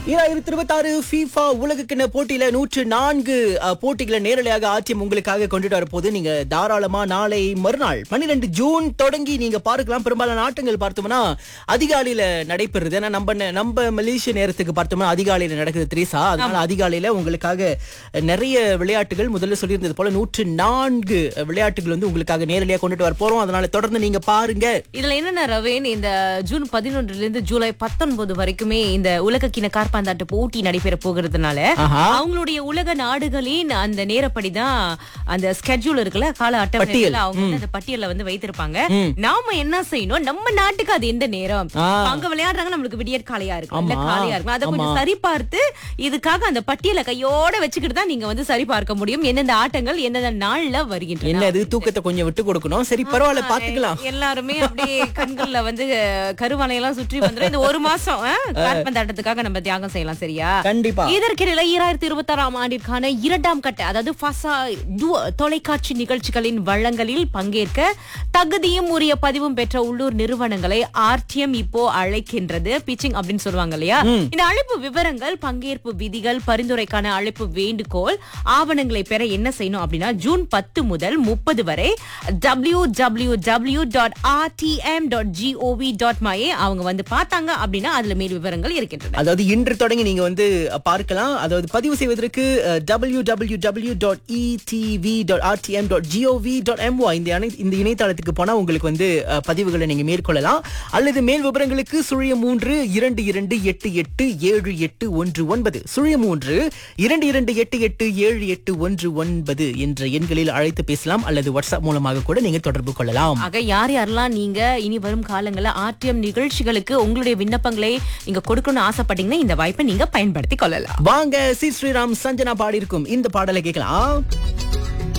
ஈராயிரத்தி இருபத்தாறு FIFA உலகக்கிண்ண போட்டியில நூற்று நான்கு அஹ், போட்டிகளை நேரலையாக ஆட்சியம் உங்களுக்காக கொண்டுட்டு வரப்போது நீங்க தாராளமா நாளை மறுநாள் பன்னிரெண்டு ஜூன் தொடங்கி நீங்க பார்க்கலாம் பெரும்பாலான ஆட்டங்கள் பார்த்தோம்னா அதிகாலையில நடைபெறுது ஏன்னா நம்ம ந- நம்ம மலேசிய நேரத்துக்கு பார்த்தோம்னா அதிகாலையில நடக்குது திரேசா அதனால அதிகாலையில உங்களுக்காக நிறைய விளையாட்டுகள் முதல்ல சொல்லியிருந்தது போல நூற்று நான்கு விளையாட்டுகள் வந்து உங்களுக்காக நேரலையாக கொண்டுட்டு வர போறோம் அதனால தொடர்ந்து நீங்க பாருங்க இதுல என்னென்ன ரவேன் இந்த ஜூன் பதினொன்றுல இருந்து ஜூலை பத்தொன்பது வரைக்குமே இந்த உலக கிண கார்பந்தாட்ட போட்டி நடைபெற போகிறதுனால ஆஹா. அவங்களுடைய உலக நாடுகளின் அந்த நேரப்படிதான் அந்த ஸ்கெட்யூல் இருக்குல்ல கால அட்டவணை பட்டியல். இருக்குல்ல, அவங்க வந்து அந்த பட்டியல்ல வந்து வைத்திருப்பாங்க நாம என்ன செய்யணும் நம்ம நாட்டுக்கு அது எந்த நேரம் ஆ. அங்க விளையாடுறாங்க நம்மளுக்கு விடியற் காலையா இருக்கும் இல்ல ஆமா. காலையா இருக்கும் அதை கொஞ்சம் ஆமா. சரி பார்த்து இதுக்காக அந்த பட்டியலை கையோட வச்சுக்கிட்டு தான் நீங்க வந்து சரி பார்க்க முடியும் எந்தெந்த ஆட்டங்கள் எந்தெந்த நாள்ல வருகின்றன என்னது தூக்கத்தை கொஞ்சம் விட்டு கொடுக்கணும் சரி பரவாயில்ல பாத்துக்கலாம் எல்லாருமே அப்படியே கண்கள்ல வந்து அஹ், கருவளையெல்லாம் சுற்றி வந்துடும் இந்த ஒரு மாசம் அஹ், காற்பந்தாட்டத்துக்காக நம்ம தியாகம் செய்யலாம் சரியா கண்டிப்பா இதற்கிடையில ஈராயிரத்தி இருபத்தி ஆறாம் ஆண்டிற்கான இரண்டாம் கட்ட அதாவது ஃபசா டுவ தொலைக்காட்சி நிகழ்ச்சிகளின் வள்ளங்களில் பங்கேற்க தகுதியும் உரிய பதிவும் பெற்ற உள்ளூர் நிறுவனங்களை ஆர்டிஎம் இப்போ அழைக்கின்றது பிச்சிங் அப்படின்னு சொல்லுவாங்க இல்லையா இந்த அழைப்பு விவரங்கள் பங்கேற்பு விதிகள் பரிந்துரைக்கான அழைப்பு வேண்டுகோள் ஆவணங்களை பெற என்ன செய்யணும் அப்படின்னா ஜூன் பத்து முதல் முப்பது வரை W W W dot RTM dot GOV dot மையே அவங்க வந்து பார்த்தாங்க அப்படின்னா அதுல மேல் விவரங்கள் இருக்கின்றன அதாவது இன்று தொடங்கி நீங்க வந்து அஹ், பார்க்கலாம் அதாவது பதிவு செய்வதற்கு W W W dot ETV dot RTM dot GOV dot MO இந்த அணை- இந்த இணையதளத்துக்கு போனா உங்களுக்கு வந்து அஹ், பதிவுகளை நீங்க மேற்கொள்ளலாம் அல்லது மேல் விவரங்களுக்கு சுழிய மூன்று இரண்டு இரண்டு எட்டு எட்டு ஏழு எட்டு ஒன்று ஒன்பது சுழிய மூன்று இரண்டு இரண்டு எட்டு எட்டு ஏழு எட்டு ஒன்று ஒன்பது என்ற எண்களில் அழைத்து பேசலாம் அல்லது வாட்ஸ்அப் மூலமாக கூட நீங்க தொடர்பு கொள்ளலாம் ஆக யார் யாரெல்லாம் நீங்க இனி வரும் காலங்களில் ஆர்டிஎம் நிகழ்ச்சிகளுக்கு உங்களுடைய விண்ணப்பங்களை நீங்க கொடுக்கணும்னு ஆசைப்பட்டீங்கன்னா இந்த வாய்ப்பை நீங்க பயன்படுத்தி கொள்ளலாம் வாங்க சி ஸ்ரீராம் சஞ்சனா பாடியிருக்கும் இந்த பாடலை கேட்கலாம்